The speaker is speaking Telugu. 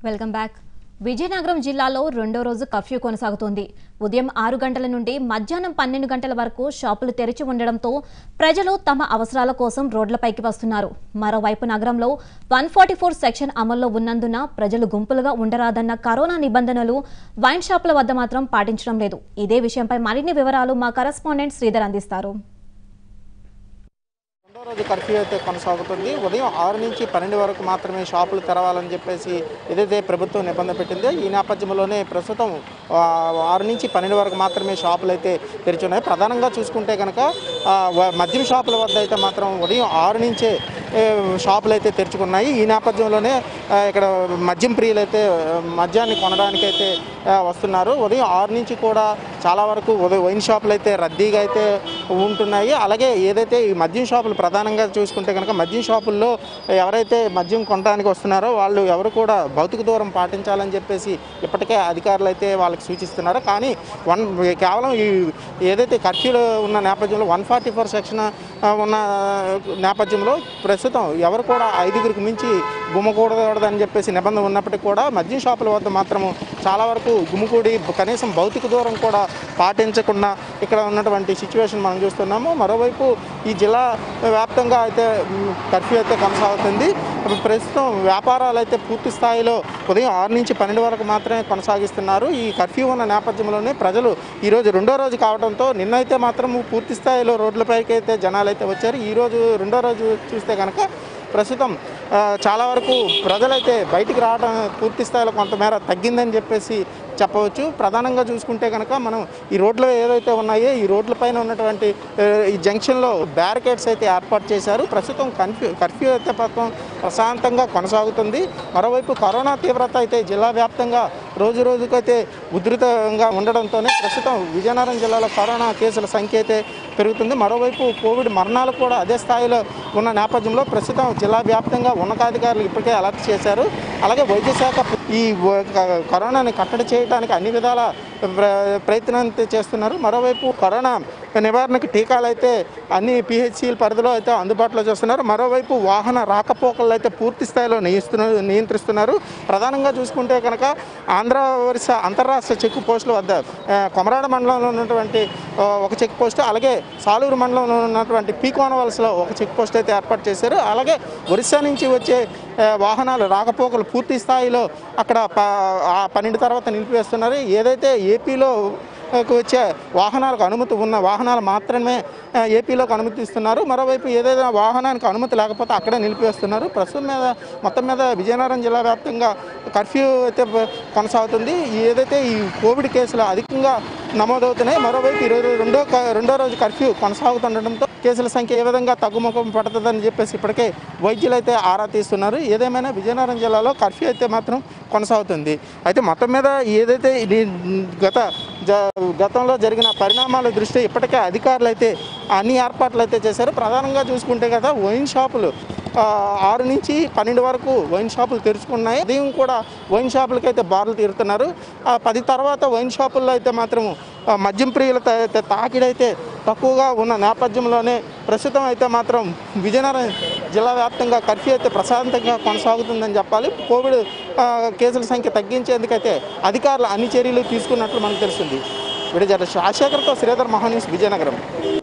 వెల్కమ్ బ్యాక్ విజయనగరం జిల్లాలో రెండో రోజు కర్ఫ్యూ కొనసాగుతోంది ఉదయం ఆరు గంటల నుండి మధ్యాహ్నం పన్నెండు గంటల వరకు షాపులు తెరిచి ఉండడంతో ప్రజలు తమ అవసరాల కోసం రోడ్లపైకి వస్తున్నారు మరోవైపు నగరంలో వన్ ఫార్టీ ఫోర్ సెక్షన్ అమల్లో ఉన్నందున ప్రజలు గుంపులుగా ఉండరాదన్న కరోనా నిబంధనలు వైన్ షాపుల వద్ద మాత్రం పాటించడం లేదు ఇదే విషయంపై మరిన్ని వివరాలు మా కరెస్పాండెంట్ శ్రీధర్ అందిస్తారు రెండో రోజు కర్ఫ్యూ అయితే కొనసాగుతుంది ఉదయం ఆరు నుంచి పన్నెండు వరకు మాత్రమే షాపులు తెరవాలని చెప్పేసి ఏదైతే ప్రభుత్వం నిబంధన పెట్టిందో ఈ నేపథ్యంలోనే ప్రస్తుతం ఆ, ఆరు నుంచి పన్నెండు వరకు మాత్రమే షాపులు అయితే తెరిచి ఉన్నాయి ప్రధానంగా చూసుకుంటే కనుక ఆ, వ- మద్యం షాపుల వద్ద అయితే మాత్రం ఉదయం ఆరు నుంచే ఏ, షాపులు అయితే తెరుచుకున్నాయి ఈ నేపథ్యంలోనే ఆ, ఇక్కడ మద్యం ప్రియులు అయితే ఆ, మద్యాన్ని కొనడానికి అయితే ఆ, వస్తున్నారు ఉదయం ఆరు నుంచి కూడా చాలా వరకు ఉదయం వైన్ షాపులు అయితే రద్దీగా అయితే ఉంటున్నాయి అలాగే ఏదైతే ఈ మద్యం షాపులు ప్రధానంగా చూసుకుంటే కనుక మద్యం షాపుల్లో ఎవరైతే మద్యం కొనడానికి వస్తున్నారో వాళ్ళు ఎవరు కూడా భౌతిక దూరం పాటించాలని చెప్పేసి ఇప్పటికే అధికారులు అయితే వాళ్ళకి సూచిస్తున్నారు కానీ వన్ కేవలం ఈ ఏదైతే కర్ఫ్యూలో ఉన్న నేపథ్యంలో వన్ ఫార్టీ ఫోర్ సెక్షన్ ఉన్న నేపథ్యంలో ప్రస్తుతం ఎవరు కూడా ఐదుగురికి మించి గుమ్మకూడదని చెప్పేసి నిబంధన ఉన్నప్పటికీ కూడా మద్యం షాపుల వద్ద మాత్రము చాలా వరకు గుమ్ముకూడి కనీసం భౌతిక దూరం కూడా పాటించకుండా ఇక్కడ ఉన్నటువంటి సిచ్యువేషన్ మనం చూస్తున్నాము మరోవైపు ఈ జిల్లా వ్యాప్తంగా అయితే మ్, కర్ఫ్యూ అయితే కొనసాగుతుంది ప్రస్తుతం వ్యాపారాలు అయితే పూర్తి స్థాయిలో ఉదయం ఆరు నుంచి పన్నెండు వరకు మాత్రమే కొనసాగిస్తున్నారు ఈ కర్ఫ్యూ ఉన్న నేపథ్యంలోనే ప్రజలు ఈరోజు రెండో రోజు కావడంతో నిన్నైతే మాత్రం పూర్తి స్థాయిలో రోడ్లపైకి అయితే జనాలు అయితే వచ్చారు ఈరోజు రెండో రోజు చూస్తే కనుక ప్రస్తుతం ఆ, చాలా వరకు ప్రజలైతే బయటికి రావడం పూర్తి స్థాయిలో కొంతమేర తగ్గిందని చెప్పేసి చెప్పవచ్చు ప్రధానంగా చూసుకుంటే కనుక మనం ఈ రోడ్లు ఏదైతే ఉన్నాయో ఈ రోడ్లపైన ఉన్నటువంటి ఆ, ఈ జంక్షన్లో బ్యారికేడ్స్ అయితే ఏర్పాటు చేశారు ప్రస్తుతం కన్ఫ్యూ కర్ఫ్యూ అయితే పథకం ప్రశాంతంగా కొనసాగుతుంది మరోవైపు కరోనా తీవ్రత అయితే జిల్లా వ్యాప్తంగా రోజు రోజుకైతే ఉధృతంగా ఉండడంతోనే ప్రస్తుతం విజయనగరం జిల్లాలో కరోనా కేసుల సంఖ్య అయితే పెరుగుతుంది మరోవైపు కోవిడ్ మరణాలు కూడా అదే స్థాయిలో ఉన్న నేపథ్యంలో ప్రస్తుతం జిల్లా వ్యాప్తంగా ఉన్నతాధికారులు ఇప్పటికే అలర్ట్ చేశారు అలాగే వైద్య శాఖ ఈ వ- క- కరోనాని కట్టడి చేయడానికి అన్ని విధాల ప్ర- ప్రయత్నం అయితే చేస్తున్నారు మరోవైపు కరోనా నివారణకు టీకాలు అయితే అన్ని పిహెచ్సిల పరిధిలో అయితే అందుబాటులో చేస్తున్నారు మరోవైపు వాహన రాకపోకలు అయితే పూర్తి స్థాయిలో నియిస్తున్నారు నియంత్రిస్తున్నారు ప్రధానంగా చూసుకుంటే కనుక ఆంధ్ర వరుస అంతర్రాష్ట్ర చెక్ పోస్టుల వద్ద ఆ, కొమరాడ మండలంలో ఉన్నటువంటి ఆ, ఒక చెక్ పోస్ట్ అలాగే సాలూరు మండలంలో ఉన్నటువంటి పీకోన వలసలో ఒక చెక్ పోస్ట్ అయితే ఏర్పాటు చేశారు అలాగే ఒరిస్సా నుంచి వచ్చే ఆ, వాహనాలు రాకపోకలు పూర్తి స్థాయిలో అక్కడ ప- ఆ పన్నెండు తర్వాత నిలిపివేస్తున్నారు ఏదైతే ఏపీలో కు వచ్చే వాహనాలకు అనుమతి ఉన్న వాహనాలు మాత్రమే ఆ, ఏపీలోకి అనుమతి ఇస్తున్నారు మరోవైపు ఏదైనా వాహనానికి అనుమతి లేకపోతే అక్కడే నిలిపివేస్తున్నారు ప్రస్తుతం మీద మొత్తం మీద విజయనగరం జిల్లా వ్యాప్తంగా కర్ఫ్యూ అయితే ప- కొనసాగుతుంది ఏదైతే ఈ కోవిడ్ కేసులు అధికంగా నమోదవుతున్నాయి మరోవైపు ఈరోజు రెండో క- రెండో రోజు కర్ఫ్యూ కొనసాగుతుండటంతో కేసుల సంఖ్య ఏ విధంగా తగ్గుముఖం పడుతుందని చెప్పేసి ఇప్పటికే వైద్యులు అయితే ఆరా తీస్తున్నారు ఏదేమైనా విజయనగరం జిల్లాలో కర్ఫ్యూ అయితే మాత్రం కొనసాగుతుంది అయితే మొత్తం మీద ఏదైతే ఇది గత జ గతంలో జరిగిన పరిణామాల దృష్ట్యా ఇప్పటికే అధికారులు అయితే అన్ని ఏర్పాట్లు అయితే చేశారు ప్రధానంగా చూసుకుంటే కదా వైన్ షాపులు ఆ, ఆరు నుంచి పన్నెండు వరకు వైన్ షాపులు తెరుచుకున్నాయి ఉదయం కూడా వైన్ షాపులకి అయితే బార్లు తీరుతున్నారు ఆ, పది తర్వాత వైన్ షాపుల్లో అయితే మాత్రం ఆ, మద్యం ప్రియుల త- త- తాకిడైతే తక్కువగా ఉన్న నేపథ్యంలోనే ప్రస్తుతం అయితే మాత్రం విజయనగరం జిల్లా వ్యాప్తంగా కర్ఫ్యూ అయితే ప్రశాంతంగా కొనసాగుతుందని చెప్పాలి కోవిడ్ ఆ, కేసుల సంఖ్య తగ్గించేందుకైతే అధికారులు అన్ని చర్యలు తీసుకున్నట్లు మనకు తెలుస్తుంది విడజల రాజశేఖర్తో శ్రీధర్ మహాన్యూస్ విజయనగరం